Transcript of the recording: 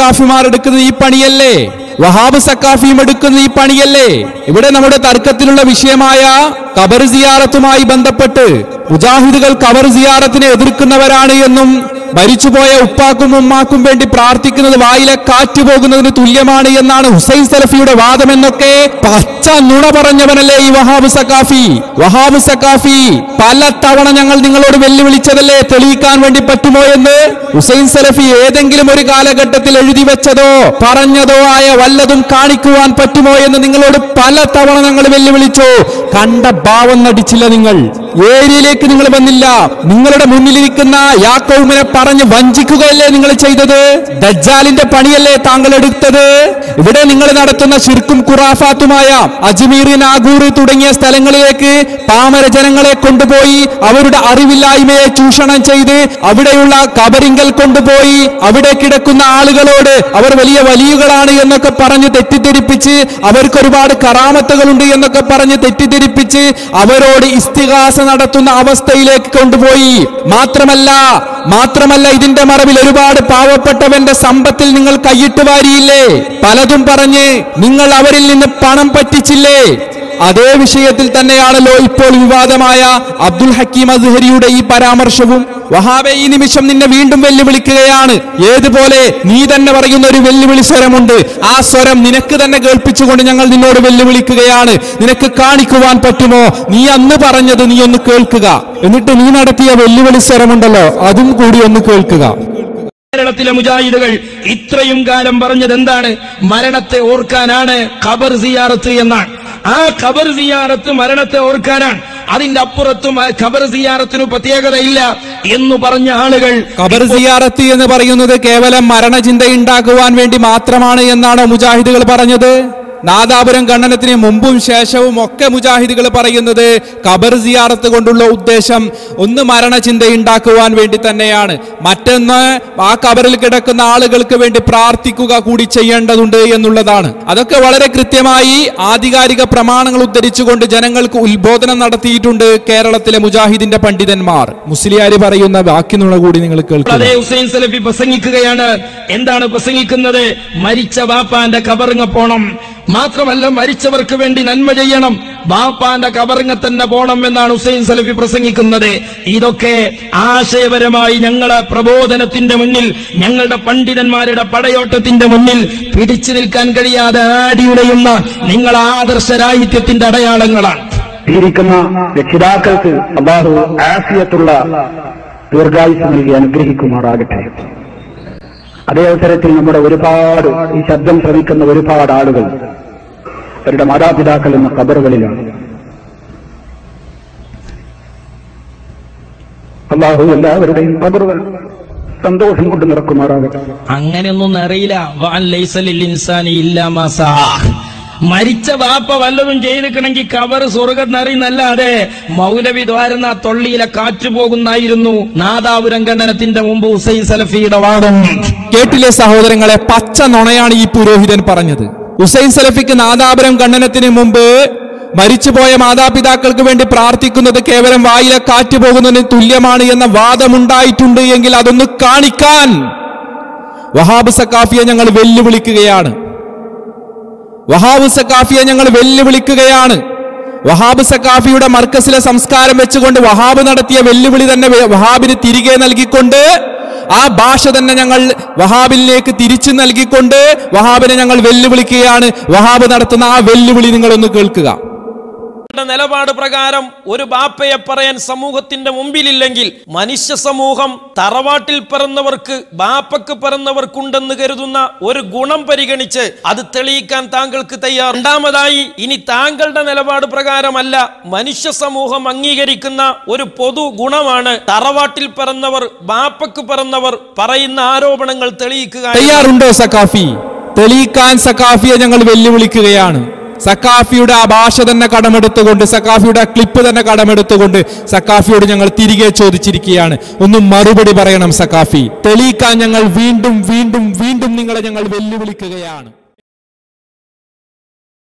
സക്കാഫിമാർ എടുക്കുന്നത് ഈ പണിയല്ലേ വഹാബ് സക്കാഫിയും എടുക്കുന്ന ഈ പണിയല്ലേ ഇവിടെ നമ്മുടെ തർക്കത്തിലുള്ള വിഷയമായ കബർ സിയാറത്തുമായി ബന്ധപ്പെട്ട് മുജാഹിദുകൾ കബർ സിയാറത്തിനെ എതിർക്കുന്നവരാണ് എന്നും മരിച്ചുപോയ ഉപ്പാക്കും ഉമ്മാക്കും വേണ്ടി പ്രാർത്ഥിക്കുന്നത് വായിലെ കാറ്റ് പോകുന്നതിന് തുല്യമാണ് എന്നാണ് ഹുസൈൻ സലഫിയുടെ വാദമെന്നൊക്കെ പച്ച നുണ പറഞ്ഞവനല്ലേ ഈ വഹാബ് സക്കാഫി വഹാബ് സക്കാഫി പല തവണ ഞങ്ങൾ നിങ്ങളോട് വെല്ലുവിളിച്ചതല്ലേ തെളിയിക്കാൻ വേണ്ടി പറ്റുമോ എന്ന് ഹുസൈൻ സലഫി ഏതെങ്കിലും ഒരു കാലഘട്ടത്തിൽ എഴുതി വെച്ചതോ പറഞ്ഞതോ ആയ വല്ലതും കാണിക്കുവാൻ പറ്റുമോ എന്ന് നിങ്ങളോട് പല തവണ ഞങ്ങൾ വെല്ലുവിളിച്ചു കണ്ട ഭാവം നടിച്ചില്ല നിങ്ങൾ ഏരിയയിലേക്ക് നിങ്ങൾ വന്നില്ല നിങ്ങളുടെ മുന്നിലിരിക്കുന്ന യാക്കോമിനെ പറഞ്ഞ് വഞ്ചിക്കുകയല്ലേ നിങ്ങൾ ചെയ്തത് ദജ്ജാലിന്റെ പണിയല്ലേ താങ്കൾ എടുത്തത് ഇവിടെ നിങ്ങൾ നടത്തുന്ന ശിർക്കും ഖുറാഫാത്തുമായ അജ്മീർ നാഗൂർ തുടങ്ങിയ സ്ഥലങ്ങളിലേക്ക് പാമര ജനങ്ങളെ കൊണ്ടുപോയി അവരുടെ അറിവില്ലായ്മയെ ചൂഷണം ചെയ്ത് അവിടെയുള്ള കബറിങ്കൽ കൊണ്ടുപോയി അവിടെ കിടക്കുന്ന ആളുകളോട് അവർ വലിയ വലിയുകളാണ് എന്നൊക്കെ പറഞ്ഞ് തെറ്റിദ്ധരിപ്പിച്ച് അവർക്ക് ഒരുപാട് കറാമത്തുകളുണ്ട് എന്നൊക്കെ പറഞ്ഞ് തെറ്റിദ്ധരിപ്പിച്ച് അവരോട് ഇസ്തിഹാസ നടത്തുന്ന അവസ്ഥയിലേക്ക് കൊണ്ടുപോയി മാത്രമല്ല മാത്രമല്ല ഇതിന്റെ മറവിൽ ഒരുപാട് പാവപ്പെട്ടവന്റെ സമ്പത്തിൽ നിങ്ങൾ കൈയിട്ട് വാരിയില്ലേ പലതും പറഞ്ഞ് നിങ്ങൾ അവരിൽ നിന്ന് പണം പറ്റിച്ചില്ലേ അതേ വിഷയത്തിൽ തന്നെയാണല്ലോ ഇപ്പോൾ വിവാദമായ അബ്ദുൽ ഹക്കീം അസ്ഹരിയുടെ ഈ പരാമർശവും വഹാബെ ഈ നിമിഷം നിന്നെ വീണ്ടും വെല്ലുവിളിക്കുകയാണ് ഏതുപോലെ നീ തന്നെ പറയുന്ന ഒരു വെല്ലുവിളി സ്വരമുണ്ട് ആ സ്വരം നിനക്ക് തന്നെ കേൾപ്പിച്ചുകൊണ്ട് ഞങ്ങൾ നിന്നോട് വെല്ലുവിളിക്കുകയാണ് നിനക്ക് കാണിക്കുവാൻ പറ്റുമോ നീ അന്ന് പറഞ്ഞത് നീ ഒന്ന് കേൾക്കുക എന്നിട്ട് നീ നടത്തിയ വെല്ലുവിളി സ്വരമുണ്ടല്ലോ അതും കൂടി ഒന്ന് കേൾക്കുക കേരളത്തിലെ മുജാഹിദുകൾ ഇത്രയും കാലം പറഞ്ഞത് എന്താണ് മരണത്തെ ഓർക്കാനാണ് ഖബർ സിയാറത്ത് എന്നാണ് ആ ഖബർ സിയാറത്ത് മരണത്തെ ഓർക്കാനാണ് അതിന്റെ അപ്പുറത്തും ആ ഖബർ സിയാറത്തിന് പ്രത്യേകതയില്ല എന്ന് പറഞ്ഞ ആളുകൾ ഖബർ സിയാറത്ത് എന്ന് പറയുന്നത് കേവലം മരണചിന്ത ഉണ്ടാക്കുവാൻ വേണ്ടി മാത്രമാണ് എന്നാണോ മുജാഹിദുകൾ പറഞ്ഞത് നാദാപുരം ഖണ്ഡനത്തിന് മുമ്പും ശേഷവും ഒക്കെ മുജാഹിദുകൾ പറയുന്നത് ഖബർ സിയാറത്ത് കൊണ്ടുള്ള ഉദ്ദേശം ഒന്ന് മരണചിന്ത ഉണ്ടാക്കുവാൻ വേണ്ടി തന്നെയാണ് മറ്റൊന്ന് ആ ഖബറിൽ കിടക്കുന്ന ആളുകൾക്ക് വേണ്ടി പ്രാർത്ഥിക്കുക കൂടി ചെയ്യേണ്ടതുണ്ട് എന്നുള്ളതാണ് അതൊക്കെ വളരെ കൃത്യമായി ആധികാരിക പ്രമാണങ്ങൾ ഉദ്ധരിച്ചുകൊണ്ട് ജനങ്ങൾക്ക് ഉത്ബോധനം നടത്തിയിട്ടുണ്ട് കേരളത്തിലെ മുജാഹിദിന്റെ പണ്ഡിതന്മാർ മുസ്ലിയാര് പറയുന്ന ബാക്കി നുണ കൂടി നിങ്ങൾ കേൾക്കുക അതേ ഹുസൈൻ സലഫി പ്രസംഗിക്കുകയാണ് എന്താണ് പ്രസംഗിക്കുന്നത് മരിച്ച ബാപ്പാന്റെ കബറിങ്ങ പോണം മാത്രമല്ല മരിച്ചവർക്ക് വേണ്ടി നന്മ ചെയ്യണം ബാപ്പാന്റെ കബറിങ്ങ തന്നെ പോണം എന്നാണ് ഹുസൈൻ സലഫി പ്രസംഗിക്കുന്നത് ഇതൊക്കെ ആശയപരമായി ഞങ്ങളെ പ്രബോധനത്തിന്റെ മുന്നിൽ ഞങ്ങളുടെ പണ്ഡിതന്മാരുടെ പടയോട്ടത്തിന്റെ മുന്നിൽ പിടിച്ചു നിൽക്കാൻ കഴിയാതെ ആടിയുടയുന്ന നിങ്ങളെ ആദർശരാഹിത്യത്തിന്റെ അടയാളങ്ങളാണ് ഇരിക്കുന്ന രക്ഷിതാക്കൾക്ക് അള്ളാഹു ആഫിയത്തുള്ള ദീർഘായുസ് നൽകി അനുഗ്രഹിക്കുമാറാകട്ടെ അതേ അവസരത്തിൽ നമ്മുടെ ഒരുപാട് ഈ ശബ്ദം ശ്രമിക്കുന്ന ഒരുപാട് ആളുകൾ അവരുടെ മാതാപിതാക്കൾ എന്ന കബറുകളിലാണ് അള്ളാഹു എല്ലാവരുടെയും കബറുകൾ സന്തോഷം കൊണ്ട് നിറക്കുമാറാകട്ടെ അങ്ങനെയൊന്നും അറിയില്ല വാൻ ലൈസലിൽ ഇൻസാനി ഇല്ലാ മാ സആ. മരിച്ച വാപ്പ വല്ലതും ചെയ്തിക്കണമെങ്കിൽ കവർ സ്വർഗം നിറയുന്നല്ലാതെ മൗലവി ദ്വാരുന്ന തൊള്ളിയിലെ കാറ്റ് പോകുന്നായിരുന്നു നാദാപുരം ഖണ്ഡനത്തിന്റെ മുമ്പ് ഹുസൈൻ സലഫിയുടെ വാദം കേട്ടിലെ സഹോദരങ്ങളെ പച്ച നുണയാണ് ഈ പുരോഹിതൻ പറഞ്ഞത് ഹുസൈൻ സലഫിക്ക് നാദാപുരം ഖണ്ഡനത്തിന് മുമ്പ് മരിച്ചുപോയ മാതാപിതാക്കൾക്ക് വേണ്ടി പ്രാർത്ഥിക്കുന്നത് കേവലം വായിലെ കാറ്റ് പോകുന്നതിന് തുല്യമാണ് എന്ന വാദമുണ്ടായിട്ടുണ്ട് എങ്കിൽ അതൊന്ന് കാണിക്കാൻ വഹാബ് സക്കാഫിയെ ഞങ്ങൾ വെല്ലുവിളിക്കുകയാണ് വഹാബ് സക്കാഫിയെ ഞങ്ങൾ വെല്ലുവിളിക്കുകയാണ് വഹാബ് സക്കാഫിയുടെ മർക്കസിലെ സംസ്കാരം വെച്ചുകൊണ്ട് വഹാബ് നടത്തിയ വെല്ലുവിളി തന്നെ വെ- വഹാബിന് തിരികെ നൽകിക്കൊണ്ട് ആ ഭാഷ തന്നെ ഞങ്ങൾ വഹാബിലേക്ക് തിരിച്ചു നൽകിക്കൊണ്ട് വഹാബിനെ ഞങ്ങൾ വെല്ലുവിളിക്കുകയാണ് വഹാബ് നടത്തുന്ന ആ വെല്ലുവിളി നിങ്ങളൊന്ന് കേൾക്കുക യുടെ നിലപാട് പ്രകാരം ഒരു ബാപ്പയെ പറയാൻ സമൂഹത്തിന്റെ മുമ്പിലില്ലെങ്കിൽ മനുഷ്യ സമൂഹം തറവാട്ടിൽ പിറന്നവർക്ക് ബാപ്പക്ക് പിറന്നവർക്കുണ്ടെന്ന് കരുതുന്ന ഒരു ഗുണം പരിഗണിച്ച് അത് തെളിയിക്കാൻ താങ്കൾക്ക് തയ്യാർ രണ്ടാമതായി ഇനി താങ്കളുടെ നിലപാട് പ്രകാരമല്ല മനുഷ്യ സമൂഹം അംഗീകരിക്കുന്ന ഒരു പൊതു ഗുണമാണ് തറവാട്ടിൽ പിറന്നവർ ബാപ്പക്ക് പിറന്നവർ പറയുന്ന ആരോപണങ്ങൾ തെളിയിക്കുക എന്നത്. തയ്യാറുണ്ടോ സക്കാഫി തെളിയിക്കാൻ സക്കാഫിയെ ഞങ്ങൾ വെല്ലുവിളിക്കുകയാണ് സക്കാഫിയുടെ ആ ഭാഷ തന്നെ കടമെടുത്തുകൊണ്ട് സക്കാഫിയുടെ ആ ക്ലിപ്പ് തന്നെ കടമെടുത്തുകൊണ്ട് സക്കാഫിയോട് ഞങ്ങൾ തിരികെ ചോദിച്ചിരിക്കുകയാണ് ഒന്ന് മറുപടി പറയണം സക്കാഫി തെളിയിക്കാൻ ഞങ്ങൾ വീണ്ടും വീണ്ടും വീണ്ടും നിങ്ങളെ ഞങ്ങൾ വെല്ലുവിളിക്കുകയാണ്